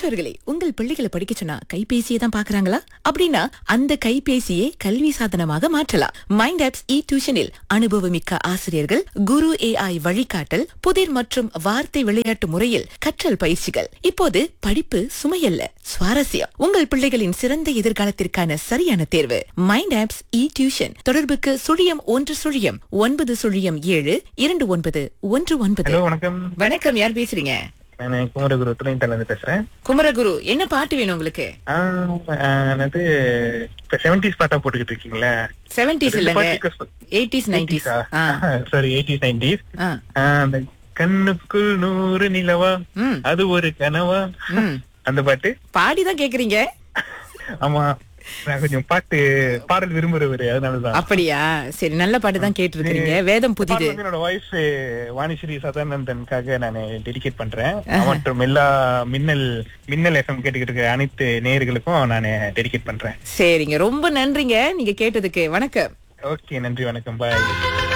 பெற்றோர்களே உங்கள் பிள்ளைகளை படிக்க சொன்னா கைபேசியை தான் பாக்குறாங்களா அப்படின்னா அந்த கைபேசியை கல்வி சாதனமாக மாற்றலாம் மைண்ட் ஆப்ஸ் இ டியூஷனில் அனுபவமிக்க ஆசிரியர்கள் குரு ஏஐ வழிகாட்டல் புதிர் மற்றும் வார்த்தை விளையாட்டு முறையில் கற்றல் பயிற்சிகள் இப்போது படிப்பு சுமையல்ல சுவாரஸ்யம் உங்கள் பிள்ளைகளின் சிறந்த எதிர்காலத்திற்கான சரியான தேர்வு மைண்ட் ஆப்ஸ் இ டியூஷன் தொடர்புக்கு சுழியம் ஒன்று சுழியம் ஒன்பது சுழியம் ஏழு இரண்டு ஒன்பது ஒன்று ஒன்பது ஹலோ வணக்கம் வணக்கம் யார் பேசுறீங்க நான் குமரகுரு துணைத்தல இருந்து பேசுறேன் குமரகுரு என்ன பாட்டு வேணும் உங்களுக்கு ஆஹ், ஆஹ், என்னது இப்ப செவன்டிஸ் பாட்டா போட்டுக்கிட்டு இருக்கீங்களா செவன்டிஸ் இல்லங்க eighties nineties sorry eighties nineties அந்த கண்ணுக்குள் நூறு நிலவா ம் அது ஒரு கனவா ம் அந்த பாட்டு பாடிதான் கேக்குறீங்க ஆமா நான் கொஞ்சம் பாட்டு பாடல் விரும்புறவரு அதனாலதான் அப்படியா சரி நல்ல பாட்டு தான் கேட்டிருக்கீங்க வேதம் புதிது பாடல் வந்து என்னோட வாய்ஸ் வாணிஸ்ரீ சதானந்தனுக்காக நான் டெடிகேட் பண்றேன் மற்றும் எல்லா மின்னல் மின்னல் எஃப்எம் கேட்டுக்கிட்டு இருக்க அனைத்து நேயர்களுக்கும் நான் டெடிகேட் பண்றேன் சரிங்க ரொம்ப நன்றிங்க நீங்க கேட்டதுக்கு வணக்கம் ஓகே நன்றி வணக்கம் பாய்